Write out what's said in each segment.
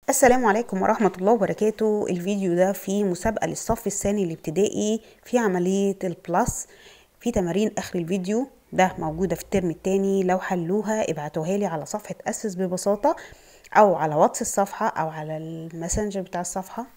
السلام عليكم ورحمة الله وبركاته الفيديو ده فيه مسابقة للصف الثاني الابتدائي في عملية البلس في تمارين آخر الفيديو ده موجودة في الترم التاني لو حلوها ابعتوها لي على صفحة أسس ببساطة أو على واتس الصفحة أو على الماسنجر بتاع الصفحة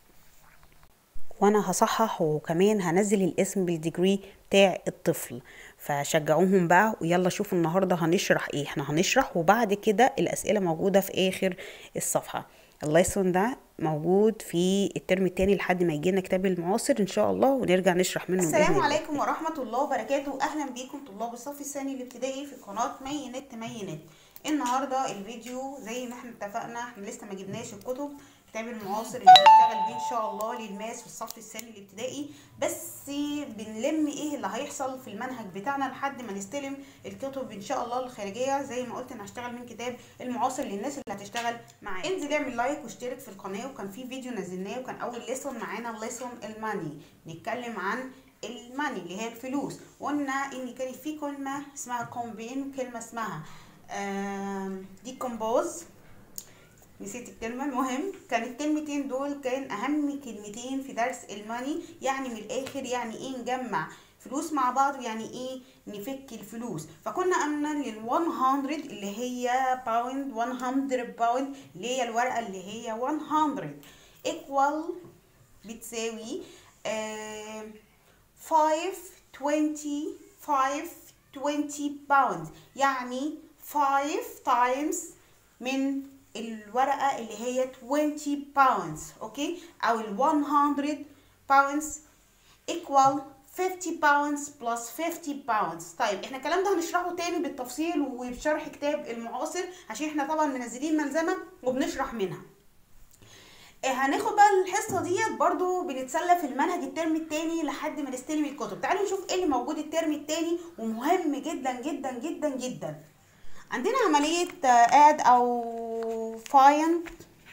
وانا هصحح وكمان هنزل الاسم بالديجري بتاع الطفل فشجعوهم بقى ويلا شوفوا النهارده هنشرح ايه احنا هنشرح وبعد كده الاسئله موجوده في اخر الصفحه اللايسون ده موجود في الترم التاني لحد ما يجينا كتاب المعاصر ان شاء الله ونرجع نشرح منه السلام بإذن الله. عليكم ورحمة الله وبركاته أهلا بيكم طلاب الصف الثاني الابتدائي في قناة مي نت مي نت النهاردة الفيديو زي ما احنا اتفقنا احنا لسه ما جبناش الكتب كتاب المعاصر اللي هنشتغل بيه ان شاء الله للماس في الصف الثاني الابتدائي بس بنلم ايه اللي هيحصل في المنهج بتاعنا لحد ما نستلم الكتب ان شاء الله الخارجيه زي ما قلت انا هشتغل من كتاب المعاصر للناس اللي هتشتغل معايا انزل اعمل لايك واشترك في القناه وكان في فيديو نزلناه وكان اول ليسون معانا ليسون الماني نتكلم عن الماني اللي هي الفلوس وقلنا ان كانت في كلمه اسمها كومبين وكلمه اسمها ديكومبوز نسيت الكلمة المهم كان الكلمتين دول كان أهم كلمتين في درس الماني يعني من الآخر يعني إيه نجمع فلوس مع بعض ويعني إيه نفك الفلوس فكنا قلنا لل 100 اللي هي باوند 100 باوند اللي هي الورقة اللي هي 100 equal بتساوي آه 5 20 5 20 باوند يعني 5 times من الورقة اللي هي 20 باوندز اوكي او ال 100 باوندز equal 50 باوندز بلس 50 باوندز طيب احنا الكلام ده هنشرحه تاني بالتفصيل وبشرح كتاب المعاصر عشان احنا طبعا منزلين ملزمة وبنشرح منها هناخد بقى الحصه ديت برضو بنتسلى في المنهج الترم التاني لحد ما نستلم الكتب تعالوا نشوف ايه اللي موجود الترم التاني ومهم جدا جدا جدا جدا عندنا عملية اد او find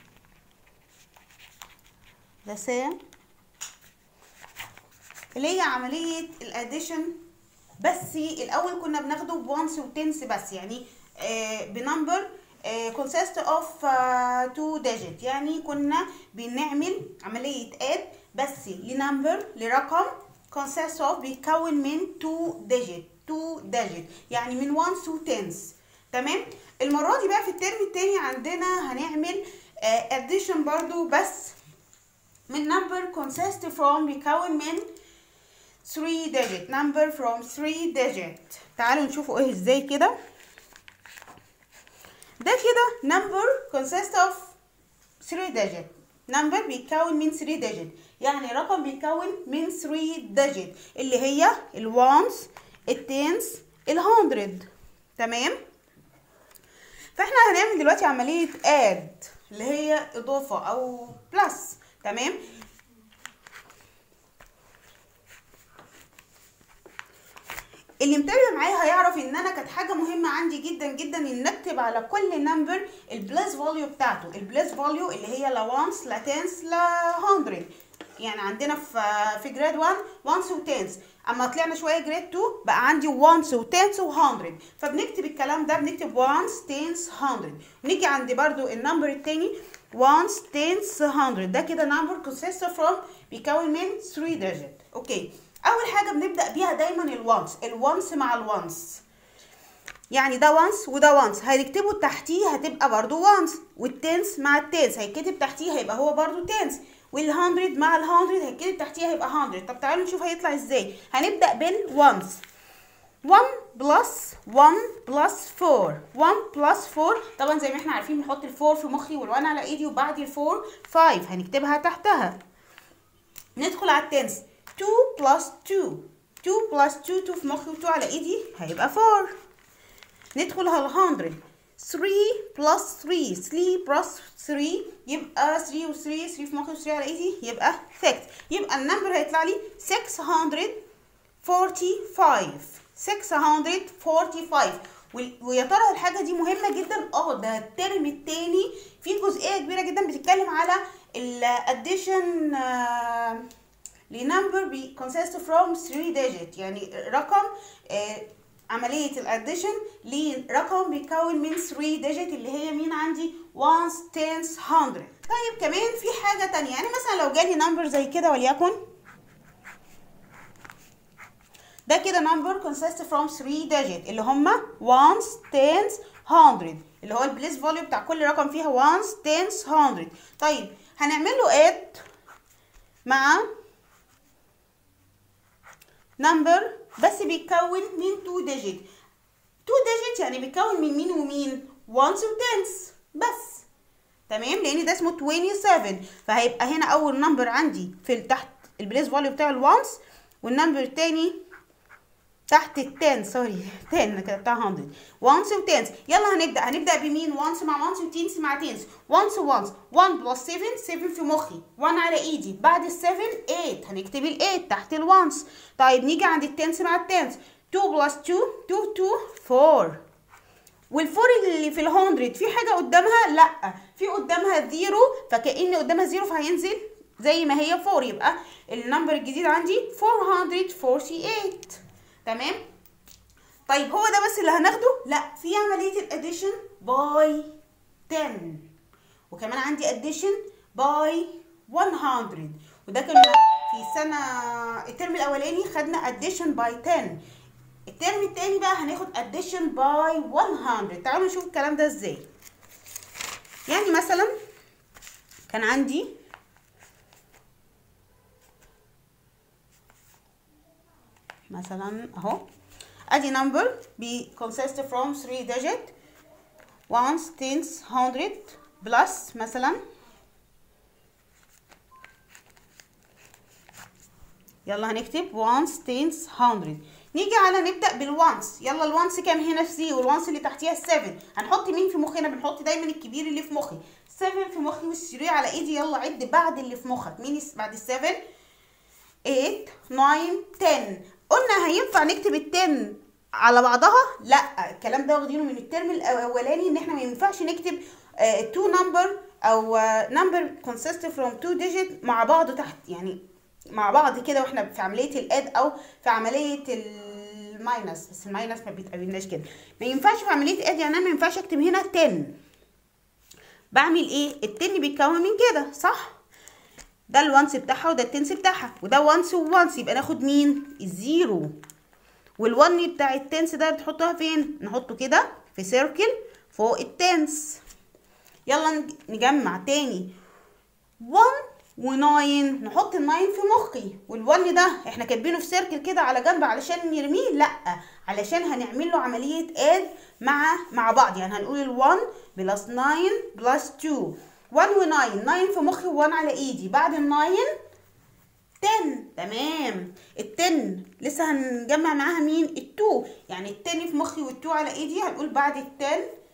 the same اللي هي عملية الاديشن بس الاول كنا بناخده بونس وتنس بس يعني آه بنمبر آه consist of آه two digit يعني كنا بنعمل عملية add بس لنمبر لرقم consist of بيتكون من two digit two digit يعني من ones و tens تمام المرة دي بقى في الترم التاني عندنا هنعمل آه addition برضو بس من number consist from بيكون من 3 digit number from 3 digit تعالوا نشوفوا ايه ازاي كده ده كده number consist of 3 digit number بيتكون من 3 digit يعني رقم بيتكون من 3 digit اللي هي الوانس التنس الهندرد تمام فاحنا هنعمل دلوقتي عملية add اللي هي اضافة او بلس تمام اللي متابع معايا هيعرف ان انا كانت حاجه مهمه عندي جدا جدا ان نكتب على كل نمبر البلس فاليو بتاعته البلس فاليو اللي هي لا وانس لا تنس لا 100 يعني عندنا في في جريد 1 وانس وتنس اما طلعنا شويه جريد 2 بقى عندي وانس وتنس و100 فبنكتب الكلام ده بنكتب وانس تنس 100 نيجي عند برضو النمبر التاني وانس تنس 100 ده كده نمبر consist from بيكون من 3 ديجيت اوكي اول حاجه بنبدا بيها دايما الوانس الوانس مع الوانس يعني ده وانس وده وانس هنكتبه تحتيه هتبقى برضو وانس والتنس مع التنس هيتكتب تحتيه هيبقى هو برضو تنس وال100 مع ال100 هيتكتب تحتيه هيبقى 100 طب تعالوا نشوف هيطلع ازاي هنبدا بالوانس 1 بلس 1 بلس 4 1 بلس 4 طبعا زي ما احنا عارفين نحط ال4 في مخي والوان على ايدي وبعد ال4 5 هنكتبها تحتها ندخل على التنس 2 بلس 2 2 بلس 2 2 في مخي و2 على ايدي هيبقى 4 ندخل على 100 3 بلس 3 3 بلس 3 يبقى 3 و 3 3 في مخي و3 على ايدي يبقى 6 يبقى النمبر هيطلع لي 645 645 ويا ترى الحاجه دي مهمه جدا اه ده الترم التاني في جزئيه كبيره جدا بتتكلم على الاديشن لنمبر بي consist from 3 digit يعني رقم آه عملية الاديشن لرقم بيتكون من 3 ديجيت اللي هي مين عندي ones tens hundred طيب كمان في حاجة تانية يعني مثلا لو جالي نمبر زي كده وليكن ده كده number consists from 3 digit اللي هما ones tens hundred اللي هو البليس فوليو بتاع كل رقم فيها ones tens hundred طيب هنعمل له add مع number بس بيتكون من 2 digit 2 digit يعني بيتكون من مين ومين ones و tens بس تمام لان ده اسمه 27 فهيبقى هنا اول نمبر عندي في تحت البليس فاليو بتاع الوانس والنمبر التاني تحت التان سوري تان كده بتاع 100 وانس وتنس يلا هنبدا هنبدا بمين وانس مع وانس وتينس مع تينس وانس وانس 1 بلس 7 7 في مخي 1 على ايدي بعد ال 7 8 هنكتب ال 8 تحت الوانس طيب نيجي عند التنس مع التنس 2 بلس 2 2 2 4 والفور اللي في الهندرد في حاجه قدامها لا في قدامها زيرو فكأن قدامها زيرو فهينزل زي ما هي 4 يبقى النمبر الجديد عندي 448 تمام طيب هو ده بس اللي هناخده لا في عمليه الاديشن باي 10 وكمان عندي اديشن باي 100 وده كنا في سنه الترم الاولاني خدنا اديشن باي 10 الترم التاني بقى هناخد addition باي 100 تعالوا نشوف الكلام ده ازاي يعني مثلا كان عندي مثلا اهو ادي number بي consist from 3 digit ones tens hundred plus مثلا يلا هنكتب ones tens hundred نيجي على نبدا بالوانس يلا الوانس كام هنا في زيرو والوانس اللي تحتيها 7 هنحط مين في مخنا بنحط دايما الكبير اللي في مخي 7 في مخي والثري على ايدي يلا عد بعد اللي في مخك مين بعد ال 7 8 9 10 قلنا هينفع نكتب ال 10 على بعضها لا الكلام ده واخدينه من الترم الاولاني ان احنا ما ينفعش نكتب 2 نمبر او نمبر consist from 2 digit مع بعض تحت يعني مع بعض كده واحنا في عمليه الاد او في عمليه الماينس بس الماينس ما بيتقابلناش كده ما ينفعش في عمليه اد يعني انا ما ينفعش اكتب هنا 10 بعمل ايه التن بيتكون من كده صح ده الوانس بتاعها وده التنس بتاعها وده وانس ووانس يبقى ناخد مين الزيرو والون بتاع التنس ده بتحطها فين نحطه كده في سيركل فوق التنس يلا نجمع تاني 1 و9 نحط ال9 في مخي وال1 ده احنا كاتبينه في سيركل كده على جنب علشان نرميه لا علشان هنعمل له عمليه اد مع مع بعض يعني هنقول ال1 بلس 9 بلس 2 1 و9 9 في مخي و1 على ايدي بعد ال9 10 تمام ال10 لسه هنجمع معاها مين ال2 يعني ال10 في مخي وال2 على ايدي هنقول بعد ال10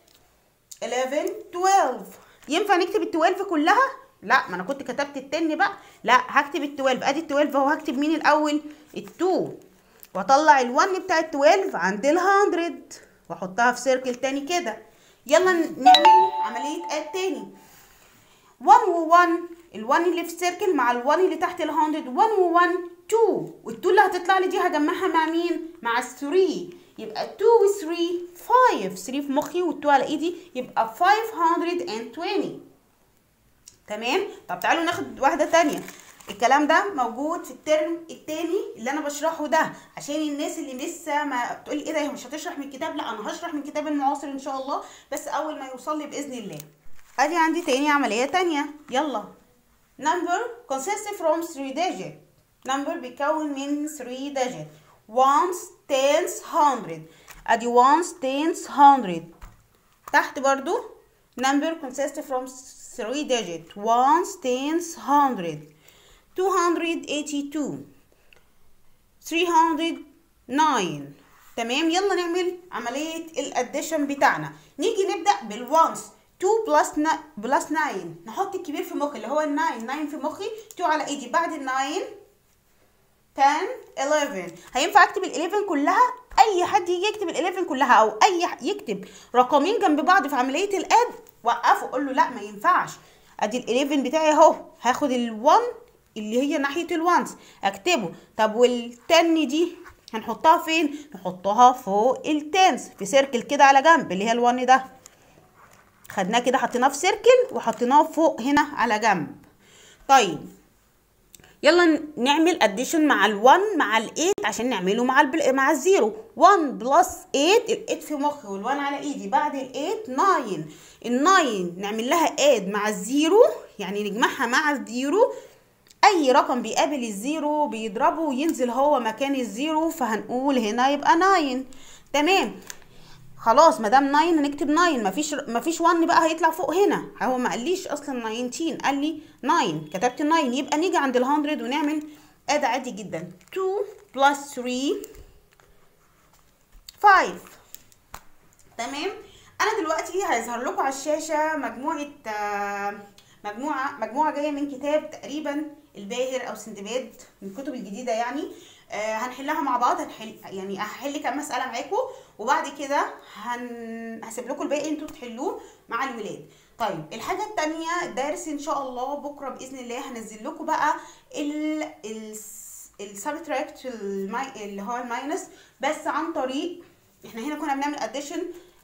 11 12 ينفع نكتب ال12 كلها لا ما انا كنت كتبت التن بقى لا هكتب ال12 ادي ال12 اهو هكتب مين الاول ال2 واطلع ال1 بتاع ال12 عند ال100 واحطها في سيركل تاني كده يلا نعمل عمليه اد تاني 1 و1 ال1 اللي في السيركل مع ال1 اللي تحت ال100 1 و1 2 وال2 اللي هتطلع لي دي هجمعها مع مين مع ال3 يبقى 2 و 3 5 3 في مخي وال2 على ايدي يبقى 520 تمام طب تعالوا ناخد واحده تانية الكلام ده موجود في الترم التاني اللي انا بشرحه ده عشان الناس اللي لسه ما تقولي ايه ده هي مش هتشرح من الكتاب لا انا هشرح من كتاب المعاصر ان شاء الله بس اول ما يوصل لي باذن الله ادي عندي تاني عمليه تانية يلا number consists from 3 digit number بيكون من 3 digit ones tens hundred ادي ones tens hundred تحت برضو number consists from 3 digit ones tens hundred 282 309 تمام يلا نعمل عملية الاديشن بتاعنا نيجي نبدأ بالوانس 2 بلس بلس 9 نحط الكبير في مخي اللي هو ال 9 9 في مخي 2 على ايدي بعد ال 9 10 11 هينفع اكتب ال 11 كلها اي حد يجي يكتب ال 11 كلها او اي يكتب رقمين جنب بعض في عمليه الاد وقفه قول له لا ما ينفعش ادي ال 11 بتاعي اهو هاخد ال 1 اللي هي ناحيه الوانس اكتبه طب وال 10 دي هنحطها فين نحطها فوق التنس في سيركل كده على جنب اللي هي الوان ده خدناه كده حطيناه في سيركل وحطيناه فوق هنا على جنب طيب يلا نعمل اديشن مع ال1 مع ال8 عشان نعمله مع البل... مع الزيرو 1 بلس 8 ال8 في مخي وال1 على ايدي بعد ال8 9 ال9 نعمل لها اد مع الزيرو يعني نجمعها مع الزيرو اي رقم بيقابل الزيرو بيضربه وينزل هو مكان الزيرو فهنقول هنا يبقى 9 تمام خلاص ما دام 9 هنكتب 9 مفيش مفيش 1 بقى هيطلع فوق هنا هو ما قاليش اصلا 19 قال لي 9 كتبت 9 يبقى نيجي عند ال 100 ونعمل اد عادي جدا 2 بلس 3 5 تمام انا دلوقتي هيظهر لكم على الشاشه مجموعه مجموعه مجموعه جايه من كتاب تقريبا الباهر او سندباد من الكتب الجديده يعني آه هنحلها مع بعض هنحل يعني هحل كام مساله معاكم وبعد كده هن... هسيب لكم الباقي انتوا تحلوه مع الولاد طيب الحاجه التانية درس ان شاء الله بكره باذن الله هنزل لكم بقى ال ال السبتراكت المي... اللي هو الماينس بس عن طريق احنا هنا كنا بنعمل اديشن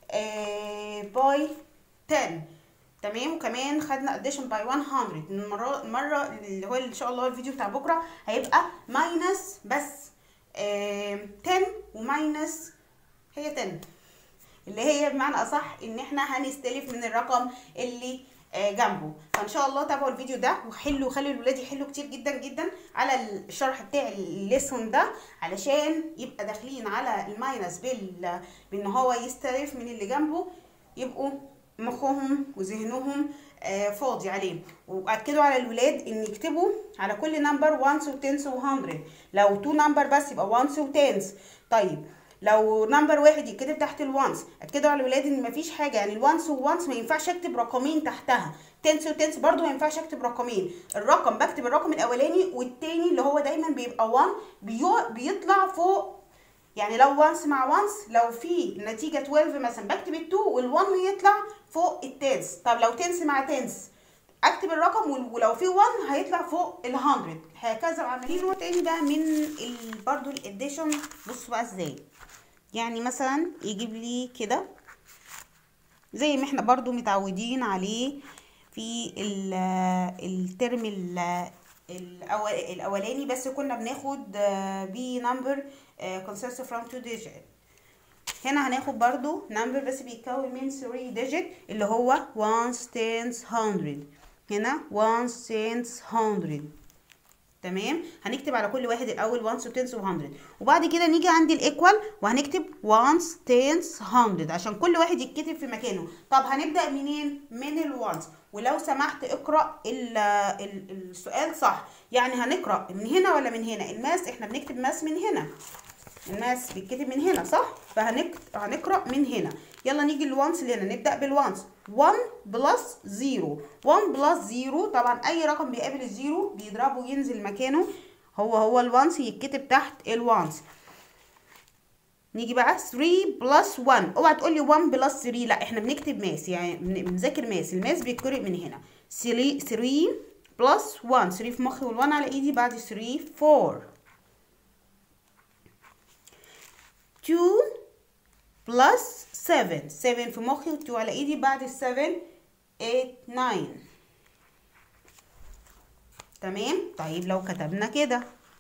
باي 10 تمام وكمان خدنا اديشن باي 100 المره المره اللي هو ان شاء الله الفيديو بتاع بكره هيبقى ماينس بس آه 10 وماينس هي 10 اللي هي بمعنى اصح ان احنا هنستلف من الرقم اللي آه جنبه فان شاء الله تابعوا الفيديو ده وحلوا خلوا الولاد يحلوا كتير جدا جدا على الشرح بتاع الليسون ده علشان يبقى داخلين على الماينس بال بان هو يستلف من اللي جنبه يبقوا مخهم وذهنهم آه فاضي عليه واكدوا على الولاد ان يكتبوا على كل نمبر وانس وتنس و100 لو تو نمبر بس يبقى وانس وتنس طيب لو نمبر واحد يتكتب تحت الوانس اكدوا على الولاد ان مفيش حاجه يعني الوانس ووانس ما ينفعش اكتب رقمين تحتها تنس وتنس برضو ما ينفعش اكتب رقمين الرقم بكتب الرقم الاولاني والتاني اللي هو دايما بيبقى 1 بيطلع فوق يعني لو وانس مع وانس لو في نتيجه 12 مثلا بكتب ال2 وال1 يطلع فوق التنس طب لو تنس مع تنس اكتب الرقم ولو في 1 هيطلع فوق ال100 هكذا عاملين نوع تاني بقى من ال برضو الاديشن بصوا بقى ازاي يعني مثلا يجيب لي كده زي ما احنا برضو متعودين عليه في الترم الاولاني بس كنا بناخد بي نمبر consists from two digit هنا هناخد برضو نمبر بس بيتكون من 3 digit اللي هو ones tens hundred هنا ones tens hundred تمام هنكتب على كل واحد الاول ones وتنس و100 وبعد كده نيجي عند الايكوال وهنكتب ones tens hundred عشان كل واحد يتكتب في مكانه طب هنبدا منين من الوانس ولو سمحت اقرا ال ال السؤال صح يعني هنقرا من هنا ولا من هنا الماس احنا بنكتب ماس من هنا الماس بيتكتب من هنا صح فهنقرا من هنا يلا نيجي للوانس اللي هنا نبدا بالوانس 1 بلس 0 1 بلس 0 طبعا اي رقم بيقابل الزيرو بيضربه وينزل مكانه هو هو الوانس يتكتب تحت الوانس نيجي بقى 3 بلس 1 اوعى تقول لي 1 بلس 3 لا احنا بنكتب ماس يعني بنذاكر ماس الماس بيتقرأ من هنا 3 3 بلس 1 3 في مخي وال1 على ايدي بعد 3 4 2 بلس 7 7 في مخي و2 على ايدي بعد ال 7 8 9 تمام طيب لو كتبنا كده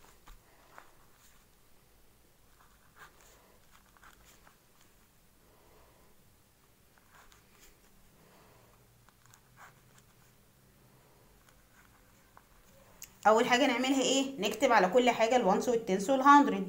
اول حاجه نعملها ايه نكتب على كل حاجه الوانس والتنس والهندرد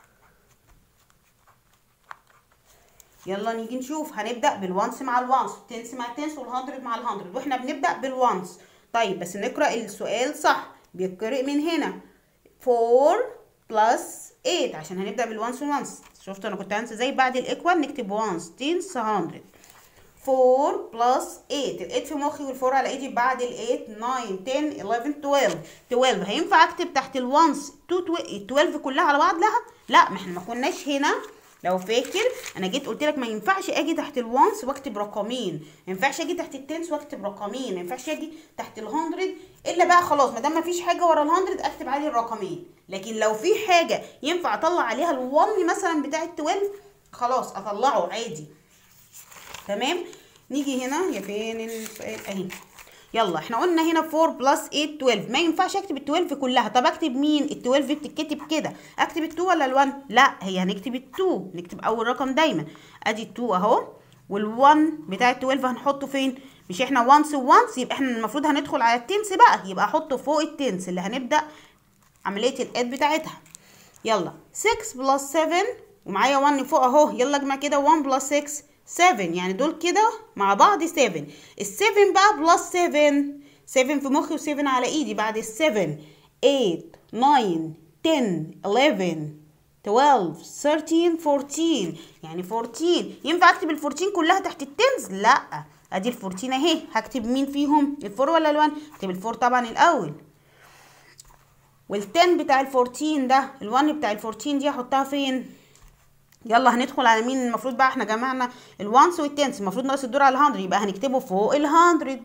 يلا نيجي نشوف هنبدا بالوانس مع الوانس التنس مع التنس والهندرد مع الهندرد واحنا بنبدا بالوانس طيب بس نقرا السؤال صح بيتقرأ من هنا 4 بلس 8 عشان هنبدا بالوانس والوانس شفتوا انا كنت هنسى ازاي بعد الايكوال نكتب وانس تنس 100 4 بلس 8 ال 8 في مخي وال 4 على ايدي بعد ال 8 9 10 11 12 12 هينفع اكتب تحت الوانس 12 كلها على بعض لا لا ما احنا ما كناش هنا لو فاكر انا جيت قلت لك ما ينفعش اجي تحت الوانس واكتب رقمين ما ينفعش اجي تحت التنس واكتب رقمين ما ينفعش اجي تحت الهندرد الا والا بقى خلاص ما دام مفيش حاجه ورا ال100 اكتب عادي الرقمين لكن لو في حاجه ينفع اطلع عليها ال1 مثلا بتاع ال12 خلاص اطلعه عادي تمام نيجي هنا يا فين السؤال اهي يلا احنا قلنا هنا 4 بلس 8 12 ما ينفعش اكتب ال 12 كلها طب اكتب مين ال 12 بتتكتب كده اكتب ال 2 ولا ال 1 لا هي هنكتب ال 2 نكتب اول رقم دايما ادي ال 2 اهو وال 1 بتاع ال 12 هنحطه فين مش احنا وانس وانس يبقى احنا المفروض هندخل على التنس بقى يبقى احطه فوق التنس اللي هنبدا عمليه الاد بتاعتها يلا 6 بلس 7 ومعايا 1 فوق اهو يلا اجمع كده 1 بلس 6 7 يعني دول كده مع بعض 7 ال 7 بقى بلس 7 7 في مخي و7 على ايدي بعد ال 7 8 9 10 11 12 13 14 يعني 14 ينفع اكتب ال 14 كلها تحت التنز لا ادي ال 14 اهي هكتب مين فيهم الفور ولا الوان اكتب الفور طبعا الاول وال10 بتاع ال 14 ده ال1 بتاع ال 14 دي هحطها فين يلا هندخل على مين المفروض بقى احنا جمعنا الوانس والتنس المفروض ناقص الدور على 100 يبقى هنكتبه فوق ال 100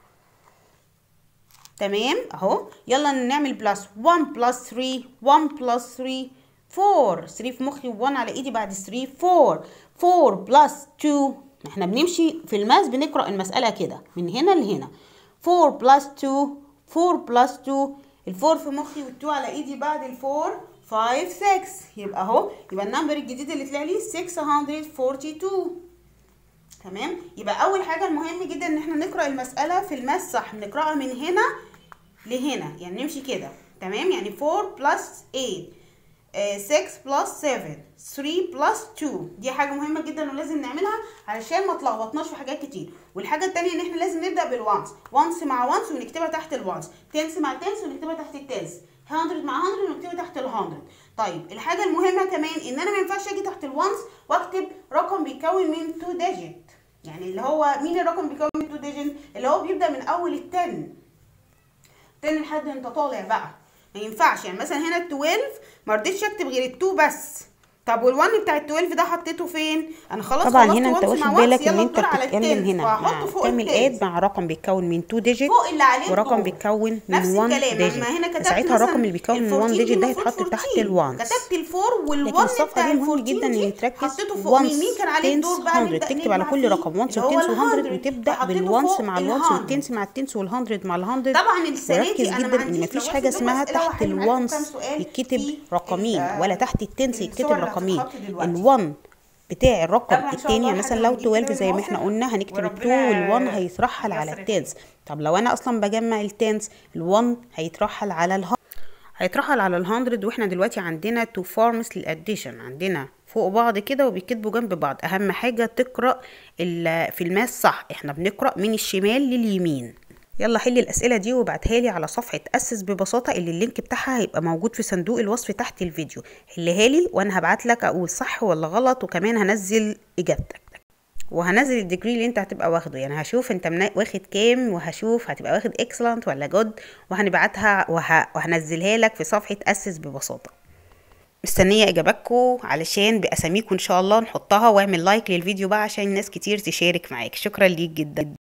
تمام اهو يلا نعمل بلس 1 بلس 3 1 بلس 3 4 3 في مخي و1 على ايدي بعد 3 4 4 بلس 2 احنا بنمشي في الماس بنقرا المساله كده من هنا لهنا 4 بلس 2 4 بلس 2 ال4 في مخي وال2 على ايدي بعد ال4 5 6 يبقى اهو يبقى النمبر الجديد اللي طلع لي 642 تمام يبقى اول حاجه المهم جدا ان احنا نقرا المساله في الماس صح بنقراها من هنا لهنا يعني نمشي كده تمام يعني 4 بلس 8 6 بلس 7 3 بلس 2 دي حاجه مهمه جدا ولازم نعملها علشان ما تلخبطناش في حاجات كتير والحاجه التانية ان احنا لازم نبدا بالوانس وانس مع وانس ونكتبها تحت الوانس تنس مع تنس ونكتبها تحت التنس 100 مع 100 ونكتبها تحت ال 100 طيب الحاجه المهمه كمان ان انا ما ينفعش اجي تحت الوانس واكتب رقم بيتكون من 2 ديجيت يعني اللي هو مين الرقم بيكون من 2 ديجيت اللي هو بيبدا من اول ال 10 10 لحد انت طالع بقى ما ينفعش يعني مثلا هنا ال 12 ما رضيتش اكتب غير ال 2 بس طب وال1 بتاع ال 12 ده حطيته فين انا خلاص طبعا خلصت هنا انت once مع واخد بالك once، ان يلا انت الدور على بتتكلم التنس، هنا وهحطه مع فوق بتعمل التنس. اد مع رقم بيتكون من 2 ديجيت فوق اللي عليه ورقم الدور. بيتكون نفس من 1 الكلام ديجيت اما هنا كتبت ساعتها مثلا الرقم اللي بيتكون من 1 ال14 ديجيت ده المفروض هيتحط تحت 14. الوانس كتبت الفور لكن وال1 الصفحه بتاع دي مهم ال14 جدا دي ان تركز حطيته فوق مين مين كان عليه تنس الدور بقى 100 نبدأ تكتب على نجمع كل فيه، رقم وانس اللي هو وتنس و100 ال100 وتبدا فحطيته بالوانس فوق مع ال الوانس 100. والتنس مع التنس وال100 مع ال100 طبعا السنه وركز دي انا ما جدا ان عنديش مفيش لو حاجه واخد اسمها مسألة تحت وهحل معاكم كام الوانس سؤال يتكتب في رقمين ال- ولا تحت التنس الصور يتكتب اللي رقمين هتتحط دلوقتي. ال1 بتاع الرقم طبعاً إن شاء التاني الله يعني مثلا لحد لو ما نجيب 12 زي ما احنا الموافق قلنا هنكتب ال2 وربنا وال1 هيترحل على ييسر التنس طب لو انا اصلا بجمع التنس ال1 هيترحل على الها هيترحل على ال100 واحنا دلوقتي عندنا تو فورمز للاديشن عندنا فوق بعض كده وبيكتبوا جنب بعض اهم حاجه تقرا ال- في الماس صح احنا بنقرا من الشمال لليمين يلا حل الاسئله دي وابعتها لي على صفحه اسس ببساطه اللي اللينك بتاعها هيبقى موجود في صندوق الوصف تحت الفيديو حلها لي وانا هبعت لك اقول صح ولا غلط وكمان هنزل اجابتك وهنزل الديجري اللي انت هتبقى واخده يعني هشوف انت منا- واخد كام وهشوف هتبقى واخد اكسلنت ولا جود وهنبعتها وه... وهنزلها لك في صفحة اسس ببساطة مستنية اجاباتكم علشان باساميكم ان شاء الله نحطها واعمل لايك للفيديو بقى عشان ناس كتير تشارك معاك شكرا ليك جدا